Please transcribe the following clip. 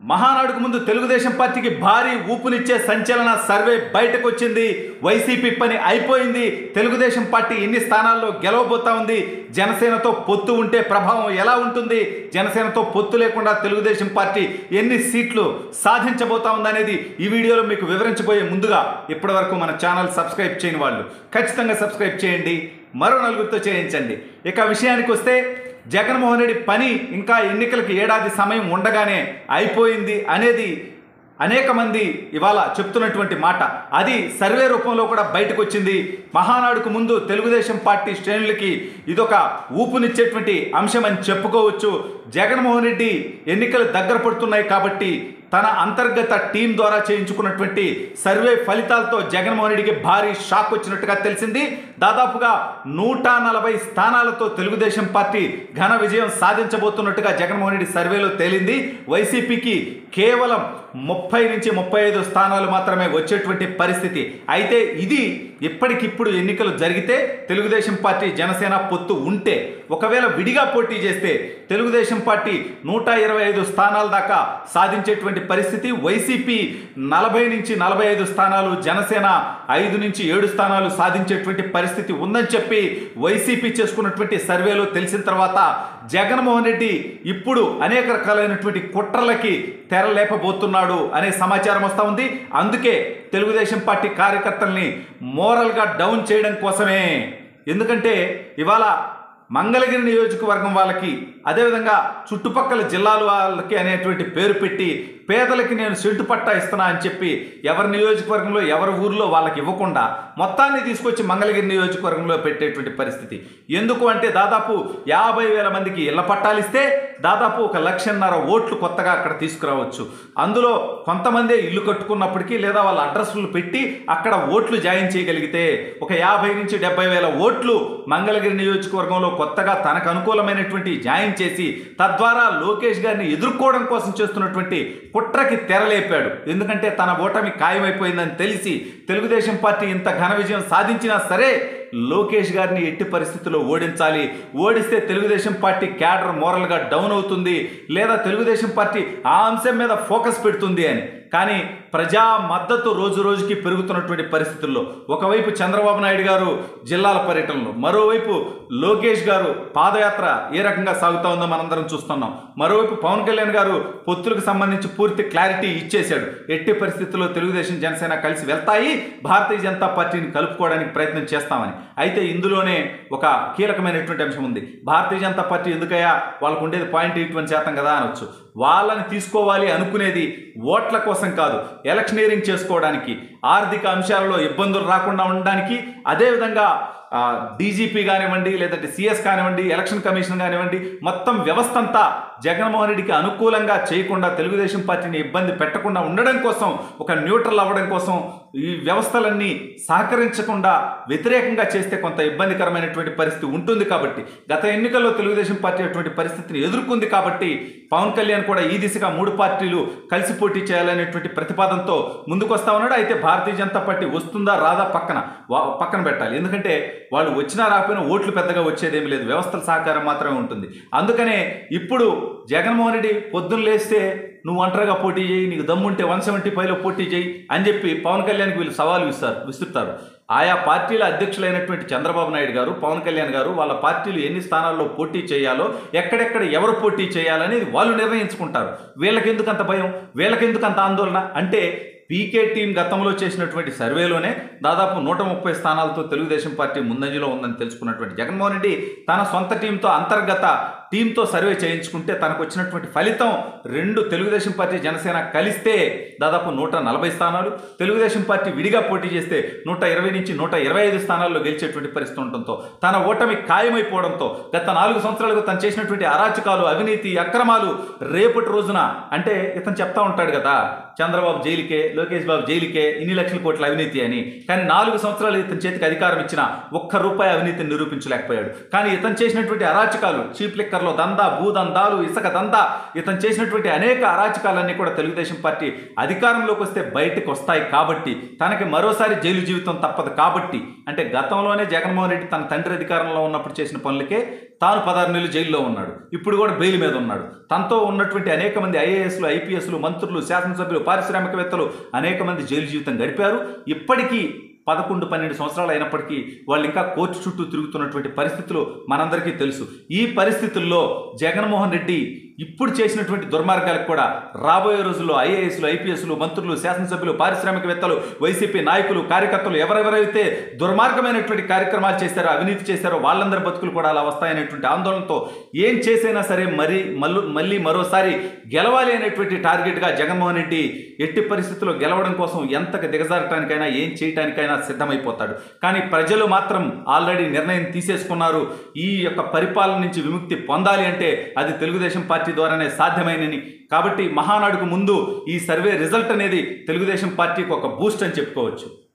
మహానాడుకు ముందు తెలుగుదేశం పార్టీకి భారీ ఊపునిచ్చే సంచలన సర్వే బయటకు వచ్చింది వైసీపీ పని అయిపోయింది తెలుగుదేశం పార్టీ ఎన్ని స్థానాల్లో గెలవబోతా ఉంది జనసేనతో పొత్తు ఉంటే ప్రభావం ఎలా ఉంటుంది జనసేనతో పొత్తు లేకుండా తెలుగుదేశం పార్టీ ఎన్ని సీట్లు సాధించబోతా ఉందనేది ఈ వీడియోలో మీకు వివరించబోయే ముందుగా ఇప్పటివరకు మన ఛానల్ సబ్స్క్రైబ్ చేయని వాళ్ళు ఖచ్చితంగా సబ్స్క్రైబ్ చేయండి మరో నలుగురితో చేయించండి ఇక విషయానికి వస్తే జగన్మోహన్ రెడ్డి పని ఇంకా ఎన్నికలకు ఏడాది సమయం ఉండగానే అయిపోయింది అనేది అనేక మంది ఇవాళ చెప్తున్నటువంటి మాట అది సర్వే రూపంలో కూడా బయటకు వచ్చింది మహానాడుకు ముందు తెలుగుదేశం పార్టీ శ్రేణులకి ఇదొక ఊపునిచ్చేటువంటి అంశం అని చెప్పుకోవచ్చు జగన్మోహన్ రెడ్డి ఎన్నికలు దగ్గర పడుతున్నాయి కాబట్టి తన అంతర్గత టీం ద్వారా చేయించుకున్నటువంటి సర్వే ఫలితాలతో జగన్మోహన్ రెడ్డికి భారీ షాక్ వచ్చినట్టుగా తెలిసింది దాదాపుగా నూట నలభై స్థానాలతో తెలుగుదేశం పార్టీ ఘన విజయం సాధించబోతున్నట్టుగా జగన్మోహన్ రెడ్డి సర్వేలో తేలింది వైసీపీకి కేవలం ముప్పై నుంచి ముప్పై ఐదు స్థానాలు మాత్రమే వచ్చేటువంటి పరిస్థితి అయితే ఇది ఇప్పటికిప్పుడు ఎన్నికలు జరిగితే తెలుగుదేశం పార్టీ జనసేన పొత్తు ఉంటే ఒకవేళ విడిగా పోటీ చేస్తే తెలుగుదేశం పార్టీ నూట ఇరవై ఐదు స్థానాల దాకా సాధించేటువంటి పరిస్థితి వైసీపీ నలభై నుంచి నలభై ఐదు స్థానాలు జనసేన ఐదు నుంచి ఏడు స్థానాలు సాధించేటువంటి పరిస్థితి ఉందని చెప్పి వైసీపీ చేసుకున్నటువంటి సర్వేలో తెలిసిన తర్వాత జగన్మోహన్ రెడ్డి ఇప్పుడు అనేక రకాలైనటువంటి కుట్రలకి తెరలేపబోతున్నాడు అనే సమాచారం వస్తూ ఉంది అందుకే తెలుగుదేశం పార్టీ కార్యకర్తల్ని మోరల్గా డౌన్ చేయడం కోసమే ఎందుకంటే ఇవాళ మంగళగిరి నియోజకవర్గం వాళ్ళకి అదేవిధంగా చుట్టుపక్కల జిల్లాల వాళ్ళకి అనేటువంటి పేరు పెట్టి పేదలకి నేను సెంటు పట్టా ఇస్తున్నా అని చెప్పి ఎవరి నియోజకవర్గంలో ఎవరి ఊర్లో వాళ్ళకి ఇవ్వకుండా మొత్తాన్ని తీసుకొచ్చి మంగళగిరి నియోజకవర్గంలో పెట్టేటువంటి పరిస్థితి ఎందుకు అంటే దాదాపు యాభై వేల మందికి ఇళ్ల పట్టాలు ఇస్తే దాదాపు ఒక లక్షన్నర ఓట్లు కొత్తగా అక్కడ తీసుకురావచ్చు అందులో కొంతమందే ఇల్లు కట్టుకున్నప్పటికీ లేదా వాళ్ళ అడ్రస్లు పెట్టి అక్కడ ఓట్లు జాయిన్ చేయగలిగితే ఒక యాభై నుంచి డెబ్బై వేల ఓట్లు మంగళగిరి నియోజకవర్గంలో కొత్తగా తనకు అనుకూలమైనటువంటి జాయిన్ చేసి తద్వారా లోకేష్ గారిని ఎదుర్కోవడం కోసం చేస్తున్నటువంటి కుట్రకి తెరలేపాడు ఎందుకంటే తన ఓటమి ఖాయమైపోయిందని తెలిసి తెలుగుదేశం పార్టీ ఇంత ఘన విజయం సాధించినా సరే లోకేష్ గారిని ఎట్టి పరిస్థితుల్లో ఓడించాలి ఓడిస్తే తెలుగుదేశం పార్టీ క్యాడర్ మోరల్గా డౌన్ అవుతుంది లేదా తెలుగుదేశం పార్టీ ఆ అంశం మీద ఫోకస్ పెడుతుంది అని కానీ ప్రజా మద్దతు రోజు రోజుకి పెరుగుతున్నటువంటి పరిస్థితుల్లో ఒకవైపు చంద్రబాబు నాయుడు గారు జిల్లాల పర్యటనలో మరోవైపు లోకేష్ గారు పాదయాత్ర ఏ రకంగా సాగుతా ఉందో మనందరం చూస్తున్నాం మరోవైపు పవన్ కళ్యాణ్ గారు పొత్తులకు సంబంధించి పూర్తి క్లారిటీ ఇచ్చేశాడు ఎట్టి పరిస్థితుల్లో తెలుగుదేశం జనసేన కలిసి వెళ్తాయి భారతీయ జనతా పార్టీని కలుపుకోవడానికి ప్రయత్నం చేస్తామని అయితే ఇందులోనే ఒక కీలకమైనటువంటి అంశం ఉంది భారతీయ జనతా పార్టీ ఎందుకయ్యా వాళ్ళకు ఉండేది పాయింట్ ఎయిట్ వన్ శాతం కదా అనొచ్చు వాళ్ళని తీసుకోవాలి అనుకునేది ఓట్ల కోసం కాదు ఎలక్షనీరింగ్ చేసుకోవడానికి ఆర్థిక అంశాలలో ఇబ్బందులు రాకుండా ఉండడానికి అదేవిధంగా డీజీపీ కానివ్వండి లేదంటే సిఎస్ కానివ్వండి ఎలక్షన్ కమిషన్ కానివ్వండి మొత్తం వ్యవస్థ అంతా జగన్మోహన్ రెడ్డికి అనుకూలంగా చేయకుండా తెలుగుదేశం పార్టీని ఇబ్బంది పెట్టకుండా ఉండడం కోసం ఒక న్యూట్రల్ అవ్వడం కోసం ఈ వ్యవస్థలన్నీ సహకరించకుండా వ్యతిరేకంగా చేస్తే కొంత ఇబ్బందికరమైనటువంటి పరిస్థితి ఉంటుంది కాబట్టి గత ఎన్నికల్లో తెలుగుదేశం పార్టీ అటువంటి పరిస్థితిని ఎదుర్కొంది కాబట్టి పవన్ కళ్యాణ్ కూడా ఈ దిశగా మూడు పార్టీలు కలిసి పోటీ చేయాలనేటువంటి ప్రతిపాదనతో ముందుకు వస్తా ఉన్నాడు అయితే భారతీయ జనతా పార్టీ వస్తుందా రాదా పక్కన వా- పక్కన పెట్టాలి ఎందుకంటే వాళ్ళు వచ్చినా రాకపోయినా ఓట్లు పెద్దగా వచ్చేదేమీ లేదు వ్యవస్థల సహకారం మాత్రమే ఉంటుంది అందుకనే ఇప్పుడు జగన్మోహన్ రెడ్డి పొద్దున్న లేస్తే నువ్వు ఒంటరిగా పోటీ చేయి నీకు దమ్ముంటే వన్ సెవెంటీ ఫైవ్లో పోటీ చేయి అని చెప్పి పవన్ కళ్యాణ్కి వీళ్ళు సవాలు ఇస్తారు విసురుతారు ఆయా పార్టీల అధ్యక్షులైనటువంటి చంద్రబాబు నాయుడు గారు పవన్ కళ్యాణ్ గారు వాళ్ళ పార్టీలు ఎన్ని స్థానాల్లో పోటీ చేయాలో ఎక్కడెక్కడ ఎవరు పోటీ చేయాలనేది వాళ్ళు నిర్ణయించుకుంటారు వీళ్ళకెందుకు అంత భయం వీళ్ళకెందుకు అంత ఆందోళన అంటే పీకే టీం గతంలో చేసినటువంటి సర్వేలోనే దాదాపు నూట ముప్పై స్థానాలతో తెలుగుదేశం పార్టీ ముందంజలో ఉందని తెలుసుకున్నటువంటి జగన్మోహన్ రెడ్డి తన సొంత టీంతో అంతర్గత టీంతో సర్వే చేయించుకుంటే తనకు వచ్చినటువంటి ఫలితం రెండు తెలుగుదేశం పార్టీ జనసేన కలిస్తే దాదాపు నూట నలభై స్థానాలు తెలుగుదేశం పార్టీ విడిగా పోటీ చేస్తే నూట ఇరవై నుంచి నూట ఇరవై ఐదు స్థానాల్లో గెలిచేటువంటి పరిస్థితి ఉండటంతో తన ఓటమి ఖాయమైపోవడంతో గత నాలుగు సంవత్సరాలుగా తను చేసినటువంటి అరాచకాలు అవినీతి అక్రమాలు రేపటి రోజున అంటే ఇతను చెప్తా ఉంటాడు కదా చంద్రబాబు జైలుకే లోకేష్ బాబు జైలుకే ఇన్ని లక్షల కోట్ల అవినీతి అని కానీ నాలుగు సంవత్సరాలు ఇతని చేతికి అధికారం ఇచ్చిన ఒక్క రూపాయి అవినీతిని నిరూపించలేకపోయాడు కానీ ఇతను చేసినటువంటి అరాచకాలు చీప్ లెక్క లిక్కర్లో దందా భూదందాలు ఇసుక దందా ఇతను చేసినటువంటి అనేక అరాచకాలన్నీ కూడా తెలుగుదేశం పార్టీ అధికారంలోకి వస్తే బయటకు వస్తాయి కాబట్టి తనకి మరోసారి జైలు జీవితం తప్పదు కాబట్టి అంటే గతంలోనే జగన్మోహన్ రెడ్డి తన తండ్రి అధికారంలో ఉన్నప్పుడు చేసిన పనులకే తాను పదహారు నెలలు జైల్లో ఉన్నాడు ఇప్పుడు కూడా బెయిల్ మీద ఉన్నాడు తనతో ఉన్నటువంటి అనేక మంది ఐఏఎస్లు ఐపీఎస్లు మంత్రులు శాసనసభ్యులు పారిశ్రామికవేత్తలు అనేక మంది జైలు జీవితం గడిపారు ఇప్పటికీ పదకొండు పన్నెండు సంవత్సరాలు అయినప్పటికీ వాళ్ళు ఇంకా కోర్టు చుట్టూ తిరుగుతున్నటువంటి పరిస్థితులు మనందరికీ తెలుసు ఈ పరిస్థితుల్లో జగన్మోహన్ రెడ్డి ఇప్పుడు చేసినటువంటి దుర్మార్గాలకు కూడా రాబోయే రోజుల్లో ఐఏఎస్లు ఐపీఎస్లు మంత్రులు శాసనసభ్యులు పారిశ్రామికవేత్తలు వైసీపీ నాయకులు కార్యకర్తలు ఎవరెవరైతే దుర్మార్గమైనటువంటి కార్యక్రమాలు చేశారో అవినీతి చేశారో వాళ్ళందరి బతుకులు కూడా అలా వస్తాయనేటువంటి ఆందోళనతో ఏం చేసైనా సరే మరి మళ్ళీ మళ్ళీ మరోసారి గెలవాలి అనేటువంటి టార్గెట్గా జగన్మోహన్ రెడ్డి ఎట్టి పరిస్థితుల్లో గెలవడం కోసం ఎంతకు దిగజారటానికైనా ఏం చేయటానికైనా సిద్ధమైపోతాడు కానీ ప్రజలు మాత్రం ఆల్రెడీ నిర్ణయం తీసేసుకున్నారు ఈ యొక్క పరిపాలన నుంచి విముక్తి పొందాలి అంటే అది తెలుగుదేశం పార్టీ ద్వారానే సాధ్యమైనని కాబట్టి మహానాడుకు ముందు ఈ సర్వే రిజల్ట్ అనేది తెలుగుదేశం పార్టీకి ఒక బూస్ట్ అని చెప్పుకోవచ్చు